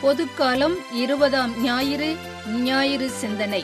பொதுக்காலம் இருபதாம் ஞாயிறு ஞாயிறு சிந்தனை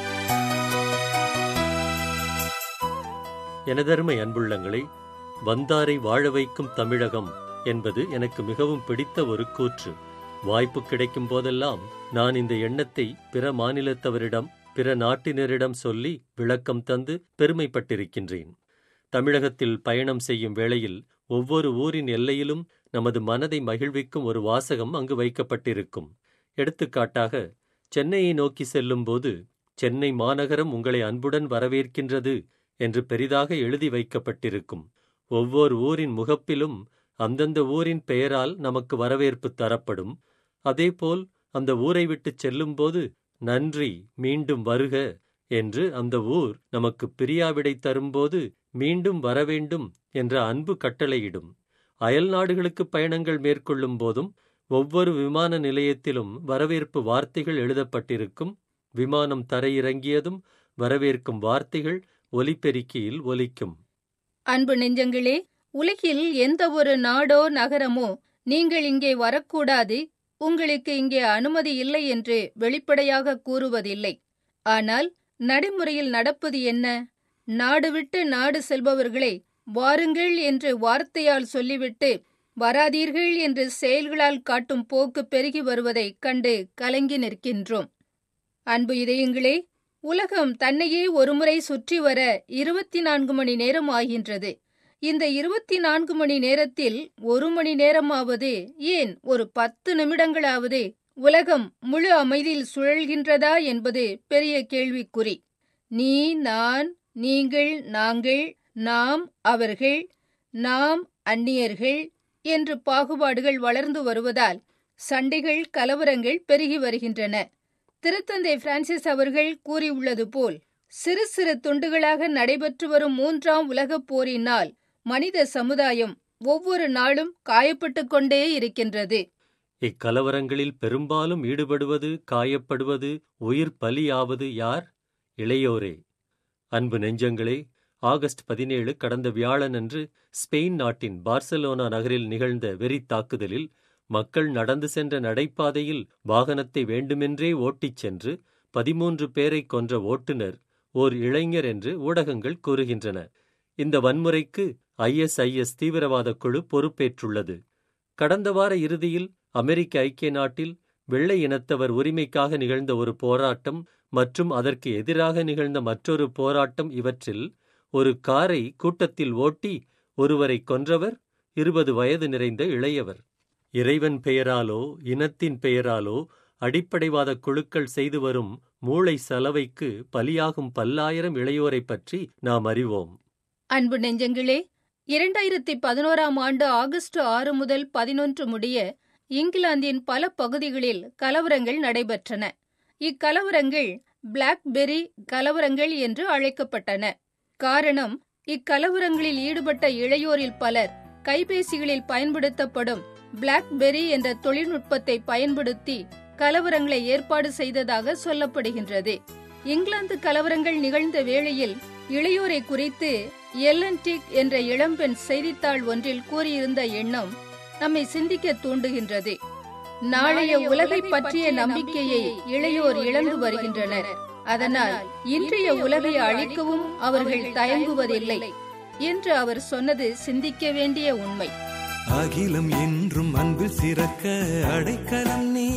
எனதருமை அன்புள்ளங்களே வந்தாரை வாழ வைக்கும் தமிழகம் என்பது எனக்கு மிகவும் பிடித்த ஒரு கூற்று வாய்ப்பு கிடைக்கும் போதெல்லாம் நான் இந்த எண்ணத்தை பிற மாநிலத்தவரிடம் பிற நாட்டினரிடம் சொல்லி விளக்கம் தந்து பெருமைப்பட்டிருக்கின்றேன் தமிழகத்தில் பயணம் செய்யும் வேளையில் ஒவ்வொரு ஊரின் எல்லையிலும் நமது மனதை மகிழ்விக்கும் ஒரு வாசகம் அங்கு வைக்கப்பட்டிருக்கும் எடுத்துக்காட்டாக சென்னையை நோக்கி செல்லும்போது சென்னை மாநகரம் உங்களை அன்புடன் வரவேற்கின்றது என்று பெரிதாக எழுதி வைக்கப்பட்டிருக்கும் ஒவ்வொரு ஊரின் முகப்பிலும் அந்தந்த ஊரின் பெயரால் நமக்கு வரவேற்பு தரப்படும் அதேபோல் அந்த ஊரை விட்டுச் செல்லும்போது நன்றி மீண்டும் வருக என்று அந்த ஊர் நமக்கு பிரியாவிடை தரும்போது மீண்டும் வரவேண்டும் என்ற அன்பு கட்டளையிடும் அயல் நாடுகளுக்கு பயணங்கள் மேற்கொள்ளும் போதும் ஒவ்வொரு விமான நிலையத்திலும் வரவேற்பு வார்த்தைகள் எழுதப்பட்டிருக்கும் விமானம் தரையிறங்கியதும் வரவேற்கும் வார்த்தைகள் ஒலிபெருக்கியில் ஒலிக்கும் அன்பு நெஞ்சங்களே உலகில் எந்த ஒரு நாடோ நகரமோ நீங்கள் இங்கே வரக்கூடாது உங்களுக்கு இங்கே அனுமதி இல்லை என்று வெளிப்படையாக கூறுவதில்லை ஆனால் நடைமுறையில் நடப்பது என்ன நாடு விட்டு நாடு செல்பவர்களை வாருங்கள் என்று வார்த்தையால் சொல்லிவிட்டு வராதீர்கள் என்று செயல்களால் காட்டும் போக்கு பெருகி வருவதைக் கண்டு கலங்கி நிற்கின்றோம் அன்பு இதயங்களே உலகம் தன்னையே ஒருமுறை சுற்றி வர இருபத்தி நான்கு மணி நேரம் ஆகின்றது இந்த இருபத்தி நான்கு மணி நேரத்தில் ஒரு மணி நேரமாவது ஏன் ஒரு பத்து நிமிடங்களாவது உலகம் முழு அமைதியில் சுழல்கின்றதா என்பது பெரிய கேள்விக்குறி நீ நான் நீங்கள் நாங்கள் நாம் அவர்கள் நாம் அந்நியர்கள் என்று பாகுபாடுகள் வளர்ந்து வருவதால் சண்டைகள் கலவரங்கள் பெருகி வருகின்றன திருத்தந்தை பிரான்சிஸ் அவர்கள் கூறியுள்ளது போல் சிறு சிறு துண்டுகளாக நடைபெற்று வரும் மூன்றாம் உலகப் போரினால் மனித சமுதாயம் ஒவ்வொரு நாளும் காயப்பட்டுக் கொண்டே இருக்கின்றது இக்கலவரங்களில் பெரும்பாலும் ஈடுபடுவது காயப்படுவது உயிர் பலியாவது யார் இளையோரே அன்பு நெஞ்சங்களே ஆகஸ்ட் பதினேழு கடந்த வியாழனன்று ஸ்பெயின் நாட்டின் பார்சலோனா நகரில் நிகழ்ந்த வெறி தாக்குதலில் மக்கள் நடந்து சென்ற நடைபாதையில் வாகனத்தை வேண்டுமென்றே ஓட்டிச் சென்று பதிமூன்று பேரை கொன்ற ஓட்டுநர் ஓர் இளைஞர் என்று ஊடகங்கள் கூறுகின்றன இந்த வன்முறைக்கு ஐஎஸ்ஐஎஸ் தீவிரவாத குழு பொறுப்பேற்றுள்ளது கடந்த வார இறுதியில் அமெரிக்க ஐக்கிய நாட்டில் வெள்ளை இனத்தவர் உரிமைக்காக நிகழ்ந்த ஒரு போராட்டம் மற்றும் அதற்கு எதிராக நிகழ்ந்த மற்றொரு போராட்டம் இவற்றில் ஒரு காரை கூட்டத்தில் ஓட்டி ஒருவரை கொன்றவர் இருபது வயது நிறைந்த இளையவர் இறைவன் பெயராலோ இனத்தின் பெயராலோ அடிப்படைவாத குழுக்கள் செய்து வரும் மூளை சலவைக்கு பலியாகும் பல்லாயிரம் இளையோரைப் பற்றி நாம் அறிவோம் அன்பு நெஞ்சங்களே இரண்டாயிரத்தி பதினோராம் ஆண்டு ஆகஸ்ட் ஆறு முதல் பதினொன்று முடிய இங்கிலாந்தின் பல பகுதிகளில் கலவரங்கள் நடைபெற்றன இக்கலவரங்கள் பிளாக்பெரி கலவரங்கள் என்று அழைக்கப்பட்டன காரணம் இக்கலவரங்களில் ஈடுபட்ட இளையோரில் பலர் கைபேசிகளில் பயன்படுத்தப்படும் பிளாக்பெரி என்ற தொழில்நுட்பத்தை பயன்படுத்தி கலவரங்களை ஏற்பாடு செய்ததாக சொல்லப்படுகின்றது இங்கிலாந்து கலவரங்கள் நிகழ்ந்த வேளையில் இளையோரை குறித்து எல்லன்டிக் என்ற இளம்பெண் செய்தித்தாள் ஒன்றில் கூறியிருந்த எண்ணம் நம்மை சிந்திக்க தூண்டுகின்றது நாளைய உலகை பற்றிய நம்பிக்கையை இளையோர் இழந்து வருகின்றனர் அதனால் இன்றைய உலகை அழிக்கவும் அவர்கள் தயங்குவதில்லை என்று அவர் சொன்னது சிந்திக்க வேண்டிய உண்மை அகிலம் என்றும் அன்பில் சிறக்க அடைக்கலம் நீ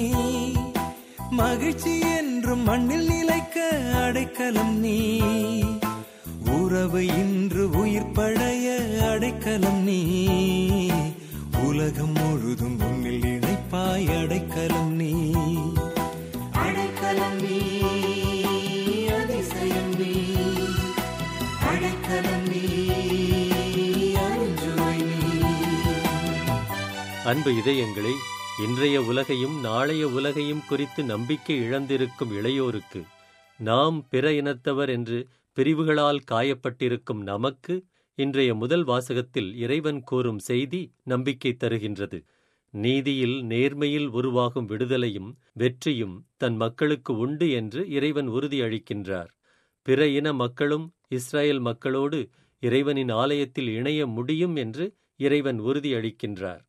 மகிழ்ச்சி என்றும் மண்ணில் நிலைக்க அடைக்கலம் நீ உறவு இன்று உயிர் பழைய அடைக்கலம் நீ உலகம் முழுதும் உன்னில் இணைப்பாய் அடைக்கலம் நீ அடைக்கலம் நீ அதிசயம் நீ அடைக்கலம் நீ அருஞ்சுவை நீ அன்பு இதயங்களே இன்றைய உலகையும் நாளைய உலகையும் குறித்து நம்பிக்கை இழந்திருக்கும் இளையோருக்கு நாம் பிற இனத்தவர் என்று பிரிவுகளால் காயப்பட்டிருக்கும் நமக்கு இன்றைய முதல் வாசகத்தில் இறைவன் கூறும் செய்தி நம்பிக்கை தருகின்றது நீதியில் நேர்மையில் உருவாகும் விடுதலையும் வெற்றியும் தன் மக்களுக்கு உண்டு என்று இறைவன் உறுதியளிக்கின்றார் பிற இன மக்களும் இஸ்ரேல் மக்களோடு இறைவனின் ஆலயத்தில் இணைய முடியும் என்று இறைவன் உறுதியளிக்கின்றார்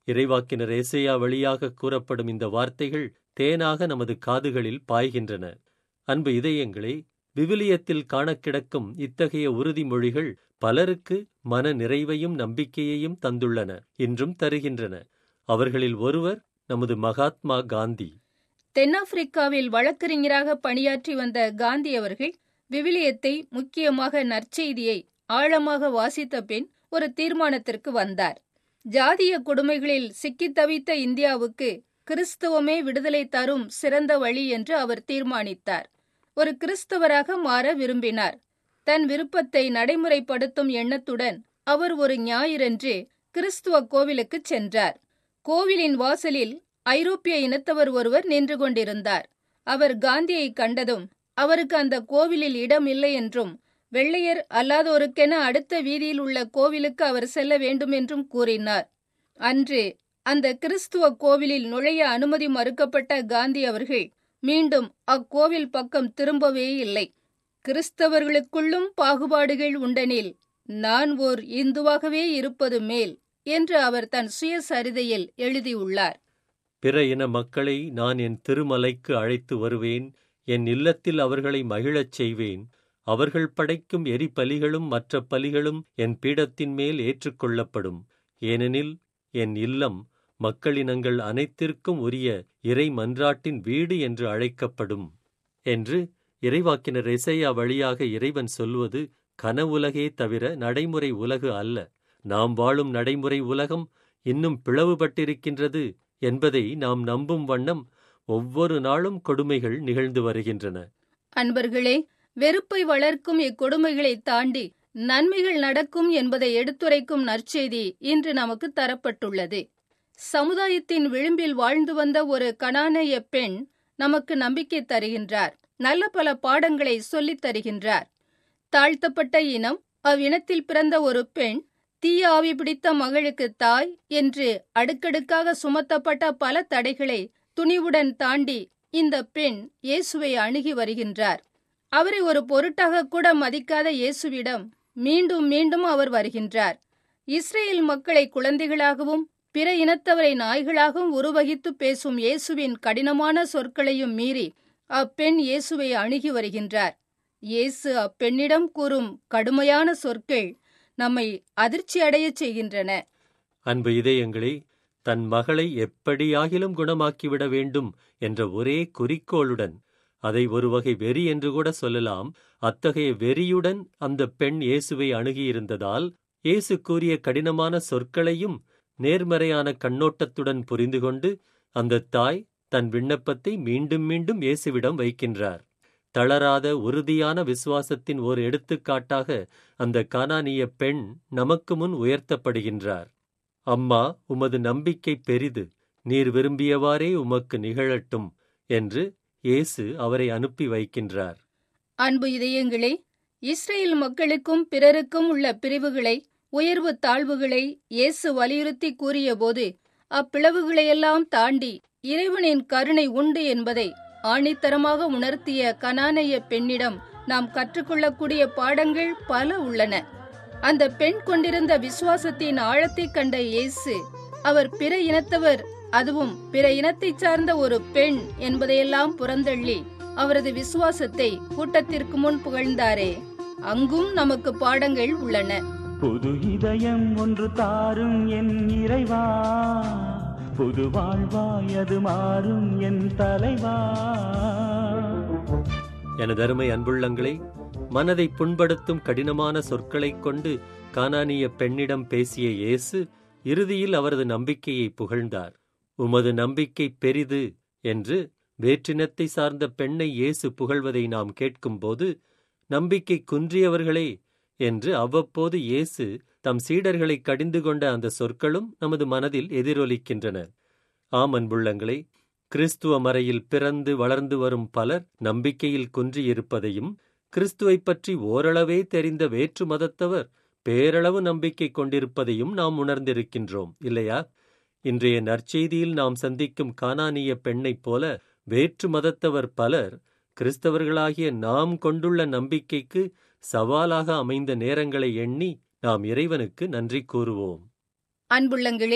இறைவாக்கினர் ஏசையா வழியாக கூறப்படும் இந்த வார்த்தைகள் தேனாக நமது காதுகளில் பாய்கின்றன அன்பு இதயங்களே விவிலியத்தில் காணக் கிடக்கும் இத்தகைய உறுதிமொழிகள் பலருக்கு மன நிறைவையும் நம்பிக்கையையும் தந்துள்ளன இன்றும் தருகின்றன அவர்களில் ஒருவர் நமது மகாத்மா காந்தி தென்னாப்பிரிக்காவில் வழக்கறிஞராக பணியாற்றி வந்த காந்தி அவர்கள் விவிலியத்தை முக்கியமாக நற்செய்தியை ஆழமாக வாசித்த பின் ஒரு தீர்மானத்திற்கு வந்தார் ஜாதிய கொடுமைகளில் சிக்கித் தவித்த இந்தியாவுக்கு கிறிஸ்தவமே விடுதலை தரும் சிறந்த வழி என்று அவர் தீர்மானித்தார் ஒரு கிறிஸ்தவராக மாற விரும்பினார் தன் விருப்பத்தை நடைமுறைப்படுத்தும் எண்ணத்துடன் அவர் ஒரு ஞாயிறன்று கிறிஸ்துவ கோவிலுக்குச் சென்றார் கோவிலின் வாசலில் ஐரோப்பிய இனத்தவர் ஒருவர் நின்று கொண்டிருந்தார் அவர் காந்தியை கண்டதும் அவருக்கு அந்த கோவிலில் இடம் இல்லை என்றும் வெள்ளையர் அல்லாதோருக்கென அடுத்த வீதியில் உள்ள கோவிலுக்கு அவர் செல்ல வேண்டும் என்றும் கூறினார் அன்று அந்த கிறிஸ்துவ கோவிலில் நுழைய அனுமதி மறுக்கப்பட்ட காந்தி அவர்கள் மீண்டும் அக்கோவில் பக்கம் திரும்பவே இல்லை கிறிஸ்தவர்களுக்குள்ளும் பாகுபாடுகள் உண்டெனில் நான் ஓர் இந்துவாகவே இருப்பது மேல் என்று அவர் தன் சுயசரிதையில் எழுதியுள்ளார் பிற இன மக்களை நான் என் திருமலைக்கு அழைத்து வருவேன் என் இல்லத்தில் அவர்களை மகிழச் செய்வேன் அவர்கள் படைக்கும் எரிபலிகளும் மற்ற பலிகளும் என் பீடத்தின் மேல் ஏற்றுக்கொள்ளப்படும் ஏனெனில் என் இல்லம் மக்களினங்கள் அனைத்திற்கும் உரிய இறை மன்றாட்டின் வீடு என்று அழைக்கப்படும் என்று இறைவாக்கினர் எசையா வழியாக இறைவன் சொல்வது கனவுலகே தவிர நடைமுறை உலகு அல்ல நாம் வாழும் நடைமுறை உலகம் இன்னும் பிளவுபட்டிருக்கின்றது என்பதை நாம் நம்பும் வண்ணம் ஒவ்வொரு நாளும் கொடுமைகள் நிகழ்ந்து வருகின்றன அன்பர்களே வெறுப்பை வளர்க்கும் இக்கொடுமைகளை தாண்டி நன்மைகள் நடக்கும் என்பதை எடுத்துரைக்கும் நற்செய்தி இன்று நமக்கு தரப்பட்டுள்ளது சமுதாயத்தின் விளிம்பில் வாழ்ந்து வந்த ஒரு கனானேய பெண் நமக்கு நம்பிக்கை தருகின்றார் நல்ல பல பாடங்களை சொல்லித் தருகின்றார் தாழ்த்தப்பட்ட இனம் அவ்வினத்தில் பிறந்த ஒரு பெண் தீய ஆவி பிடித்த மகளுக்கு தாய் என்று அடுக்கடுக்காக சுமத்தப்பட்ட பல தடைகளை துணிவுடன் தாண்டி இந்த பெண் இயேசுவை அணுகி வருகின்றார் அவரை ஒரு பொருட்டாக கூட மதிக்காத இயேசுவிடம் மீண்டும் மீண்டும் அவர் வருகின்றார் இஸ்ரேல் மக்களை குழந்தைகளாகவும் பிற இனத்தவரை நாய்களாகவும் உருவகித்து பேசும் இயேசுவின் கடினமான சொற்களையும் மீறி அப்பெண் இயேசுவை அணுகி வருகின்றார் இயேசு அப்பெண்ணிடம் கூறும் கடுமையான சொற்கள் நம்மை அதிர்ச்சி அடையச் செய்கின்றன அன்பு இதயங்களே தன் மகளை எப்படியாகிலும் குணமாக்கிவிட வேண்டும் என்ற ஒரே குறிக்கோளுடன் அதை ஒரு வகை வெறி என்று கூட சொல்லலாம் அத்தகைய வெறியுடன் அந்த பெண் இயேசுவை அணுகியிருந்ததால் இயேசு கூறிய கடினமான சொற்களையும் நேர்மறையான கண்ணோட்டத்துடன் புரிந்து கொண்டு அந்த தாய் தன் விண்ணப்பத்தை மீண்டும் மீண்டும் இயேசுவிடம் வைக்கின்றார் தளராத உறுதியான விசுவாசத்தின் ஓர் எடுத்துக்காட்டாக அந்த கானானிய பெண் நமக்கு முன் உயர்த்தப்படுகின்றார் அம்மா உமது நம்பிக்கை பெரிது நீர் விரும்பியவாறே உமக்கு நிகழட்டும் என்று இயேசு அவரை அனுப்பி வைக்கின்றார் அன்பு இதயங்களே இஸ்ரேல் மக்களுக்கும் பிறருக்கும் உள்ள பிரிவுகளை உயர்வு தாழ்வுகளை இயேசு வலியுறுத்தி கூறியபோது அப்பிளவுகளையெல்லாம் தாண்டி இறைவனின் கருணை உண்டு என்பதை ஆணித்தரமாக உணர்த்திய கனானைய பெண்ணிடம் நாம் கற்றுக்கொள்ளக்கூடிய பாடங்கள் பல உள்ளன அந்த பெண் கொண்டிருந்த விசுவாசத்தின் ஆழத்தை கண்ட இயேசு அவர் பிற இனத்தவர் அதுவும் பிற இனத்தைச் சார்ந்த ஒரு பெண் என்பதையெல்லாம் புறந்தள்ளி அவரது விசுவாசத்தை கூட்டத்திற்கு முன் புகழ்ந்தாரே அங்கும் நமக்கு பாடங்கள் உள்ளன புது இதயம் ஒன்று தாரும் என் இறைவா புது வாழ்வாய் அது மாறும் என் தலைவா எனது அருமை அன்புள்ளங்களே மனதை புண்படுத்தும் கடினமான சொற்களைக் கொண்டு கானானிய பெண்ணிடம் பேசிய இயேசு இறுதியில் அவரது நம்பிக்கையை புகழ்ந்தார் உமது நம்பிக்கை பெரிது என்று வேற்றினத்தை சார்ந்த பெண்ணை இயேசு புகழ்வதை நாம் கேட்கும்போது நம்பிக்கை குன்றியவர்களே என்று அவ்வப்போது இயேசு தம் சீடர்களை கடிந்து கொண்ட அந்த சொற்களும் நமது மனதில் எதிரொலிக்கின்றன ஆம் அன்புள்ளங்களே கிறிஸ்துவ மறையில் பிறந்து வளர்ந்து வரும் பலர் நம்பிக்கையில் குன்றியிருப்பதையும் கிறிஸ்துவைப் பற்றி ஓரளவே தெரிந்த வேற்று மதத்தவர் பேரளவு நம்பிக்கை கொண்டிருப்பதையும் நாம் உணர்ந்திருக்கின்றோம் இல்லையா இன்றைய நற்செய்தியில் நாம் சந்திக்கும் கானானிய பெண்ணைப் போல வேற்று மதத்தவர் பலர் கிறிஸ்தவர்களாகிய நாம் கொண்டுள்ள நம்பிக்கைக்கு சவாலாக அமைந்த நேரங்களை எண்ணி நாம் இறைவனுக்கு நன்றி கூறுவோம் அன்புள்ளங்களே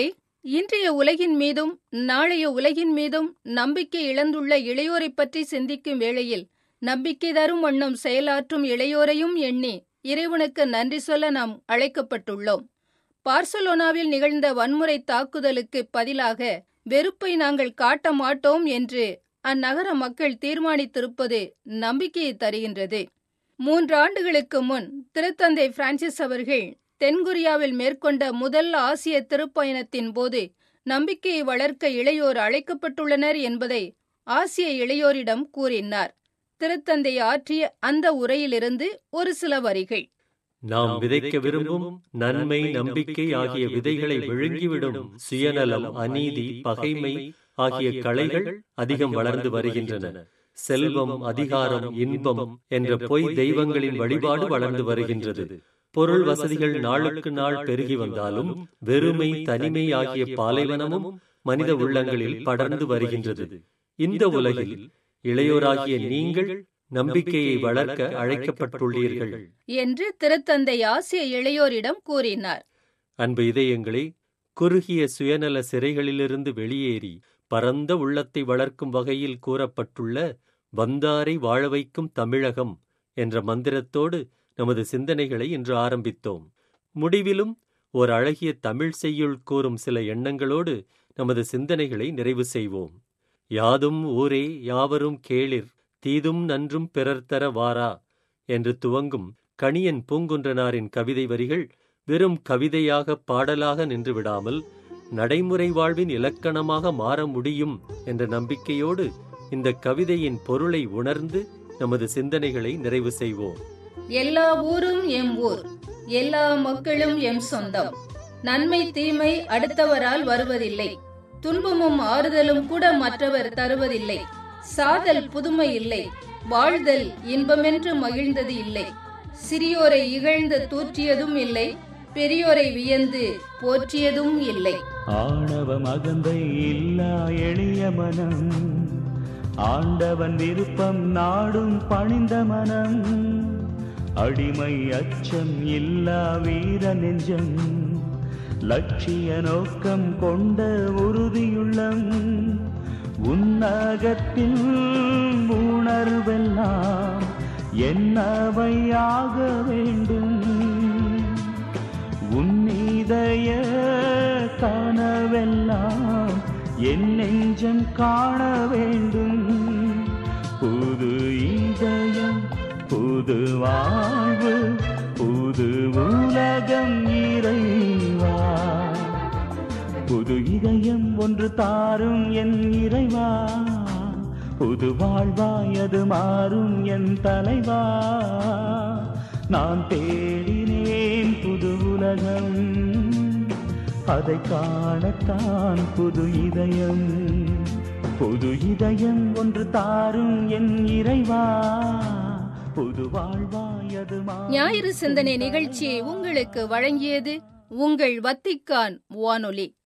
இன்றைய உலகின் மீதும் நாளைய உலகின் மீதும் நம்பிக்கை இழந்துள்ள இளையோரைப் பற்றி சிந்திக்கும் வேளையில் நம்பிக்கை தரும் வண்ணம் செயலாற்றும் இளையோரையும் எண்ணி இறைவனுக்கு நன்றி சொல்ல நாம் அழைக்கப்பட்டுள்ளோம் பார்சலோனாவில் நிகழ்ந்த வன்முறை தாக்குதலுக்கு பதிலாக வெறுப்பை நாங்கள் காட்ட மாட்டோம் என்று அந்நகர மக்கள் தீர்மானித்திருப்பது நம்பிக்கையை தருகின்றது மூன்று ஆண்டுகளுக்கு முன் திருத்தந்தை பிரான்சிஸ் அவர்கள் தென்கொரியாவில் மேற்கொண்ட முதல் ஆசிய திருப்பயணத்தின் போது நம்பிக்கையை வளர்க்க இளையோர் அழைக்கப்பட்டுள்ளனர் என்பதை ஆசிய இளையோரிடம் கூறினார் திருத்தந்தை ஆற்றிய அந்த உரையிலிருந்து ஒரு சில வரிகள் நாம் விதைக்க விரும்பும் நன்மை நம்பிக்கை ஆகிய விதைகளை விழுங்கிவிடும் சுயநலம் அநீதி பகைமை ஆகிய களைகள் அதிகம் வளர்ந்து வருகின்றன செல்வம் அதிகாரம் இன்பம் என்ற பொய் தெய்வங்களின் வழிபாடு வளர்ந்து வருகின்றது பொருள் வசதிகள் நாளுக்கு நாள் பெருகி வந்தாலும் வெறுமை தனிமை ஆகிய பாலைவனமும் மனித உள்ளங்களில் படர்ந்து வருகின்றது இந்த உலகில் இளையோராகிய நீங்கள் நம்பிக்கையை வளர்க்க அழைக்கப்பட்டுள்ளீர்கள் என்று திருத்தந்தை ஆசிய இளையோரிடம் கூறினார் அன்பு இதயங்களே குறுகிய சுயநல சிறைகளிலிருந்து வெளியேறி பரந்த உள்ளத்தை வளர்க்கும் வகையில் கூறப்பட்டுள்ள வந்தாரை வாழ வைக்கும் தமிழகம் என்ற மந்திரத்தோடு நமது சிந்தனைகளை இன்று ஆரம்பித்தோம் முடிவிலும் ஓர் அழகிய தமிழ் செய்யுள் கூறும் சில எண்ணங்களோடு நமது சிந்தனைகளை நிறைவு செய்வோம் யாதும் ஊரே யாவரும் கேளிர் தீதும் நன்றும் பிறர் தர வாரா என்று துவங்கும் கணியன் பூங்குன்றனாரின் கவிதை வரிகள் வெறும் கவிதையாக பாடலாக நின்று விடாமல் நடைமுறை வாழ்வின் இலக்கணமாக மாற முடியும் என்ற நம்பிக்கையோடு இந்த கவிதையின் பொருளை உணர்ந்து நமது சிந்தனைகளை நிறைவு செய்வோம் எல்லா ஊரும் எம் ஊர் எல்லா மக்களும் எம் சொந்தம் நன்மை தீமை அடுத்தவரால் வருவதில்லை துன்பமும் ஆறுதலும் கூட மற்றவர் தருவதில்லை சாதல் புதுமை இல்லை வாழ்தல் இன்பமென்று மகிழ்ந்தது இல்லை சிறியோரை இகழ்ந்து தூற்றியதும் இல்லை பெரியோரை வியந்து போற்றியதும் இல்லை ஆணவம் அகந்தை இல்லா எளிய மனம் ஆண்டவன் விருப்பம் நாடும் பணிந்த மனம் அடிமை அச்சம் இல்லா வீர நெஞ்சம் லட்சிய நோக்கம் கொண்ட உறுதியுள்ளம் உன்னகத்தில் உணர்வெல்லாம் என்னவையாக வேண்டும் உன்னிதய கனவெல்லாம் என் நெஞ்சம் காண வேண்டும் புது இதயம் புது வாழ்வு புது உலகம் இறைவா புது இதயம் ஒன்று தாரும் என் இறைவா புது வாழ்வாய் அது மாறும் என் தலைவா நான் தேடினேன் புது உலகம் அதை காணத்தான் புது இதயம் புது இதயம் ஒன்று தாரும் என் இறைவா புது வாழ்வாய் அது மாறும் ஞாயிறு சிந்தனை நிகழ்ச்சியை உங்களுக்கு வழங்கியது உங்கள் வத்திக்கான் வானொலி